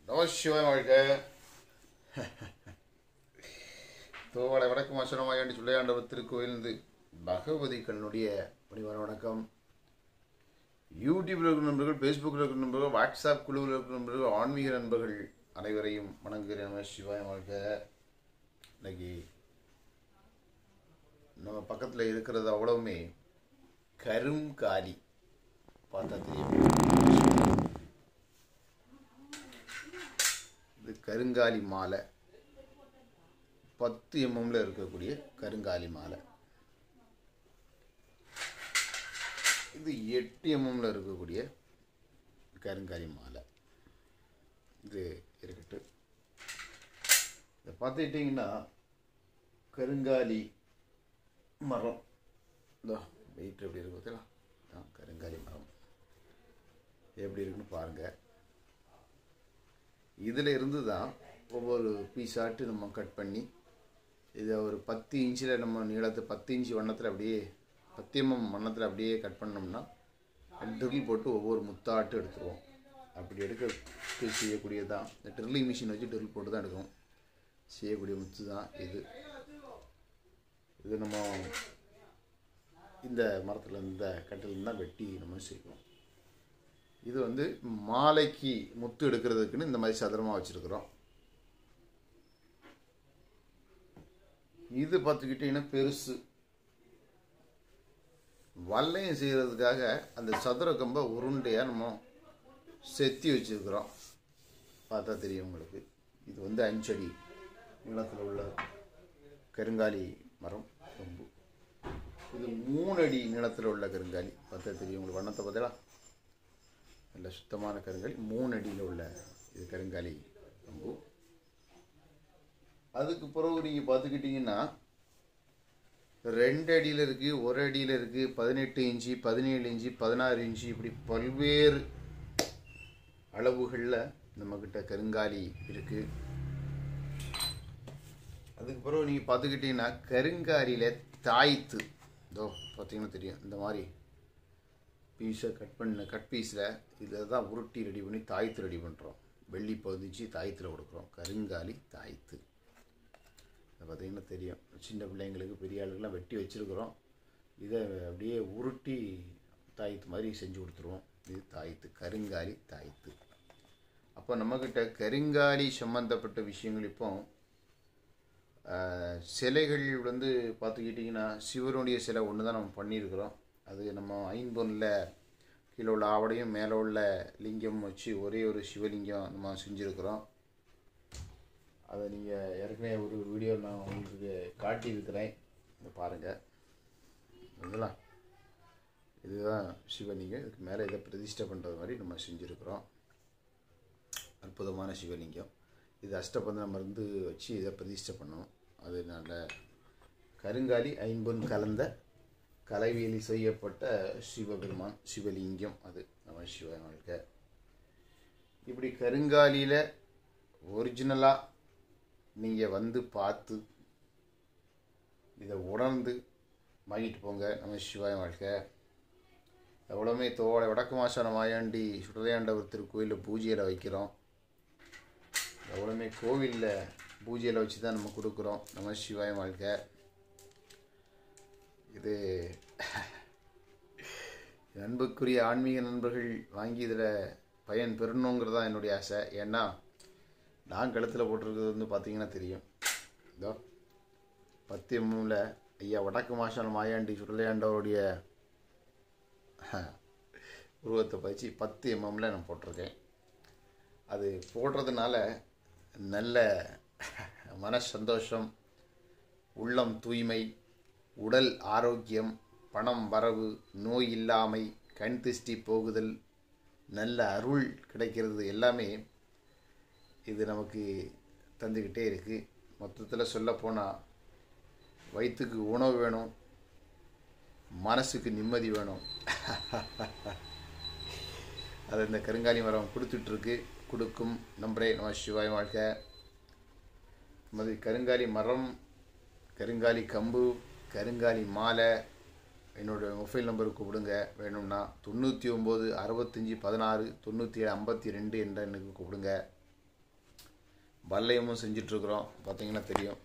நம சிவாய வாழ்க தோவாளை வடக்கு மாசனமாயாண்டி சொல்லையாண்டவர் திருக்கோயிலிருந்து பகவதி கண்ணனுடைய பணிவான வணக்கம் யூடியூப்ல இருக்கிற நண்பர்கள் ஃபேஸ்புக்கில் இருக்கிற நண்பர்கள் வாட்ஸ்அப் குழுவில் இருக்கிற நண்பர்கள் ஆன்மீக நண்பர்கள் அனைவரையும் வணங்குகிறேன் நம சிவாய வாழ்க இன்னைக்கு நம்ம பக்கத்தில் இருக்கிறது அவ்வளவுமே கருங்காலி பார்த்தா தெரியும் இது கருங்காலி மாலை பத்து எம்எம்ல இருக்கக்கூடிய கருங்காலி மாலை இது எட்டு எம்எம்ல இருக்கக்கூடிய கருங்காலி மாலை இது இருக்கட்டும் இதை பார்த்துக்கிட்டிங்கன்னா கருங்காலி மரம் இதோ வெயிட் எப்படி இருக்கு பார்த்தீங்களா ஆ, கருங்காலி மரம் எப்படி இருக்குன்னு பாருங்கள் இதில் இருந்து தான் ஒவ்வொரு பீஸாட்டு நம்ம கட் பண்ணி இதை ஒரு பத்து இன்ச்சில் நம்ம நீளத்தை பத்து இன்ச்சு வண்ணத்தில் அப்படியே பத்தியமம் வண்ணத்தில் அப்படியே கட் பண்ணோம்னா ட்ரில் போட்டு ஒவ்வொரு முத்தாட்டு எடுத்துருவோம் அப்படி எடுக்க செய்யக்கூடியது தான் இந்த ட்ரில்லிங் மிஷின் வச்சு ட்ரில் போட்டு தான் எடுக்கும் செய்யக்கூடிய முத்து தான் இது இது நம்ம இந்த மரத்தில் இந்த கட்டில் தான் வெட்டி நம்ம செய்வோம் இது வந்து மாலைக்கு முத்து எடுக்கிறதுக்குன்னு இந்த மாதிரி சதுரமாக வச்சுருக்குறோம் இது பார்த்துக்கிட்டிங்கன்னா பெருசு வல்லையம் செய்கிறதுக்காக அந்த சதுர கம்பை உருண்டையாக நம்ம செத்தி வச்சுருக்குறோம் பார்த்தா தெரியும் உங்களுக்கு இது வந்து அஞ்சடி நீளத்தில் உள்ள கருங்காலி மரம் கொம்பு இது மூணு அடி நீளத்தில் உள்ள கருங்காலி பார்த்தா தெரியும் உங்களுக்கு வண்ணத்தை பார்த்தீங்களா நல்ல சுத்தமான கருங்காலி மூணு அடியில் உள்ள இது கருங்காலி கம்பு அதுக்கு பிறகு நீங்கள் பார்த்துக்கிட்டிங்கன்னா ரெண்டு அடியில் இருக்குது ஒரு அடியில் இருக்குது பதினெட்டு இன்ச்சு பதினேழு இன்ச்சு பதினாறு இன்ச்சு இப்படி பல்வேறு அளவுகளில் நம்மக்கிட்ட கருங்காலி இருக்குது அதுக்கு பிறகு நீங்கள் பார்த்துக்கிட்டிங்கன்னா கருங்காலியில் தாய்த்து இதோ பார்த்தீங்கன்னா தெரியும் இந்த மாதிரி பீஸை கட் பண்ண கட் பீஸில் இதில் தான் உருட்டி ரெடி பண்ணி தாய்த்து ரெடி பண்ணுறோம் வெள்ளி பதிச்சு தாயத்தில் கொடுக்குறோம் கருங்காலி தாய்த்து இதை பார்த்தீங்கன்னா தெரியும் சின்ன பிள்ளைங்களுக்கு பெரிய ஆளுக்கெல்லாம் வெட்டி வச்சுருக்குறோம் இதை அப்படியே உருட்டி தாயத்து மாதிரி செஞ்சு கொடுத்துருவோம் இது தாயத்து கருங்காலி தாயத்து அப்போ நம்மக்கிட்ட கருங்காலி சம்மந்தப்பட்ட விஷயங்கள் இப்போ ஆஹ், சிலைகள் வந்து பார்த்துக்கிட்டிங்கன்னா சிவனுடைய சிலை ஒன்று தான் நம்ம பண்ணியிருக்கிறோம் அது நம்ம ஐம்பொன்னில் கீழே உள்ள ஆவடையும் மேலே உள்ள லிங்கம் வச்சு ஒரே ஒரு சிவலிங்கம் நம்ம செஞ்சுருக்கிறோம் அதை நீங்கள் ஏற்கனவே ஒரு வீடியோ நான் உங்களுக்கு காட்டியிருக்கிறேன் இதை பாருங்கள் இதெல்லாம் இதுதான் சிவலிங்கம் இதுக்கு மேலே இதை பிரதிஷ்டை பண்ணுறது மாதிரி நம்ம செஞ்சுருக்கிறோம் அற்புதமான சிவலிங்கம் இது அஷ்டபந்தன மருந்து வச்சு இதை பிரதிஷ்டை பண்ணோம் அது நல்ல கருங்காலி ஐம்பொன் கலந்த கலைவேலி செய்யப்பட்ட சிவபெருமான் சிவலிங்கம் அது நம்ம சிவ வாழ்க்கை இப்படி கருங்காலியில் ஒரிஜினலாக நீங்கள் வந்து பார்த்து இதை உணர்ந்து வாங்கிட்டு போங்க நம்ம சிவாய வாழ்க்கை எவ்வளோமே தோட வடக்கு மாசான மாயாண்டி சுடலையாண்டவர் திருக்கோயிலில் பூஜையில் வைக்கிறோம் எவ்வளோமே கோவிலில் பூஜையில் வச்சு தான் நம்ம கொடுக்குறோம் நம்ம சிவாய வாழ்க்கை இது அன்புக்குரிய ஆன்மீக நண்பர்கள் வாங்கி இதில் பயன் பெறணுங்கிறது தான் என்னுடைய ஆசை ஏன்னா நான் கழுத்தில் போட்டிருக்கிறது வந்து பார்த்தீங்கன்னா தெரியும் இதோ பத்து எம்எம்ல ஐயா வடக்கு மாசான மாயாண்டி சுடலையாண்டவருடைய உருவத்தை பதிச்சு பத்து எம்எம்ல நான் போட்டிருக்கேன் அது போடுறதுனால நல்ல மன சந்தோஷம் உள்ளம் தூய்மை உடல் ஆரோக்கியம் பணம் வரவு நோய் இல்லாமை கண் திருஷ்டி போகுதல் நல்ல அருள் கிடைக்கிறது எல்லாமே இது நமக்கு தந்துக்கிட்டே இருக்குது மொத்தத்தில் சொல்லப்போனால் வயிற்றுக்கு உணவு வேணும் மனசுக்கு நிம்மதி வேணும் அது இந்த கருங்காலி மரம் கொடுத்துட்ருக்கு கொடுக்கும் நம்பரே நம்ம சிவாய் வாழ்க்கை மது கருங்காலி மரம் கருங்காலி கம்பு கருங்காலி மாலை என்னோடய மொபைல் நம்பருக்கு கூப்பிடுங்க வேணும்னா தொண்ணூற்றி ஒம்பது அறுபத்தஞ்சி பதினாறு தொண்ணூற்றி ஏழு ஐம்பத்தி ரெண்டு என்ற எண்ணுக்கு கூப்பிடுங்க வல்லையமும் செஞ்சிட்ருக்குறோம் பார்த்தீங்கன்னா தெரியும்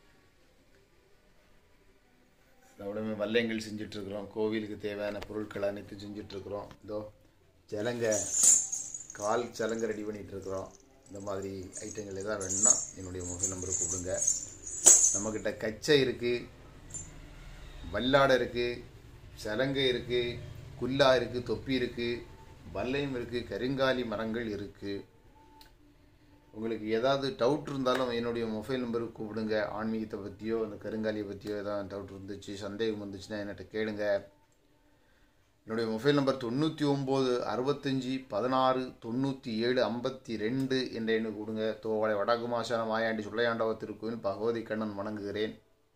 அவ்வளோமே வல்லையங்கள் செஞ்சிட்ருக்குறோம் கோவிலுக்கு தேவையான பொருட்கள் அனைத்தும் செஞ்சிட்ருக்குறோம் இதோ ஜலங்க கால் சலங்க ரெடி பண்ணிகிட்ருக்குறோம் இந்த மாதிரி ஐட்டங்கள் எதாவது வேணும்னா என்னுடைய மொபைல் நம்பரை கூப்பிடுங்க நம்மக்கிட்ட கச்சை இருக்குது வல்லாடை இருக்குது சலங்கை இருக்குது குல்லா இருக்குது தொப்பி இருக்குது வல்லையம் இருக்குது கருங்காலி மரங்கள் இருக்குது உங்களுக்கு ஏதாவது டவுட் இருந்தாலும் என்னுடைய மொபைல் நம்பருக்கு கூப்பிடுங்க ஆன்மீகத்தை பற்றியோ அந்த கருங்காலியை பற்றியோ ஏதாவது டவுட் இருந்துச்சு சந்தேகம் வந்துச்சுன்னா என்கிட்ட கேளுங்க என்னுடைய மொபைல் நம்பர் தொண்ணூற்றி ஒம்பது அறுபத்தஞ்சி பதினாறு தொண்ணூற்றி ஏழு ஐம்பத்தி ரெண்டு என்ற எண்ணு கொடுங்க தோவளை வடகுமாசான மாயாண்டி சுள்ளையாண்டவ திருக்கோயில் பகவதி கண்ணன் வணங்குகிறேன்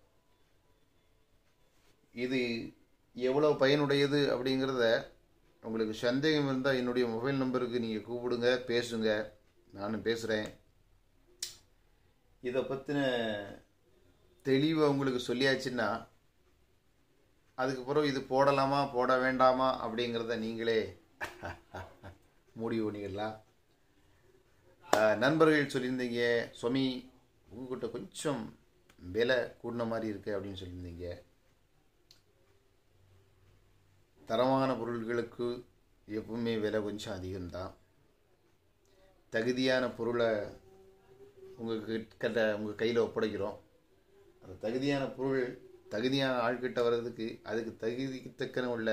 இது எவ்வளோ பயனுடையது அப்படிங்கிறத உங்களுக்கு சந்தேகம் இருந்தால் என்னுடைய மொபைல் நம்பருக்கு நீங்கள் கூப்பிடுங்க பேசுங்க நானும் பேசுகிறேன் இதை பற்றின தெளிவை உங்களுக்கு சொல்லியாச்சுன்னா அதுக்கப்புறம் இது போடலாமா போட வேண்டாமா அப்படிங்கிறத நீங்களே முடிவு பண்ணிடலாம் நண்பர்கள் சொல்லியிருந்தீங்க சுவாமி உங்ககிட்ட கொஞ்சம் விலை கூடின மாதிரி இருக்கு அப்படின்னு சொல்லியிருந்தீங்க தரமான பொருள்களுக்கு எப்பவுமே விலை கொஞ்சம் அதிகம்தான் தகுதியான பொருளை உங்கள் கிட்ட உங்கள் கையில் ஒப்படைக்கிறோம் அந்த தகுதியான பொருள் தகுதியான ஆள்கிட்ட வர்றதுக்கு அதுக்கு தகுதிக்கு தக்கன உள்ள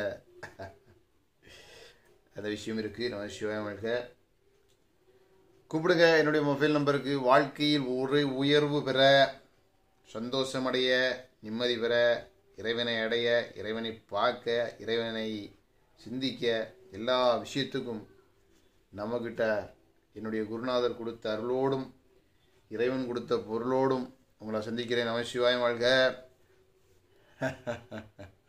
அந்த விஷயம் இருக்குது நம்ம சிவமல்க கூப்பிடுங்க என்னுடைய மொபைல் நம்பருக்கு வாழ்க்கையில் ஒரு உயர்வு பெற சந்தோஷமடைய நிம்மதி பெற இறைவனை அடைய இறைவனை பார்க்க இறைவனை சிந்திக்க எல்லா விஷயத்துக்கும் நம்மக்கிட்ட என்னுடைய குருநாதர் கொடுத்த அருளோடும் இறைவன் கொடுத்த பொருளோடும் உங்களை சந்திக்கிறேன் நம சிவாயம் வாழ்க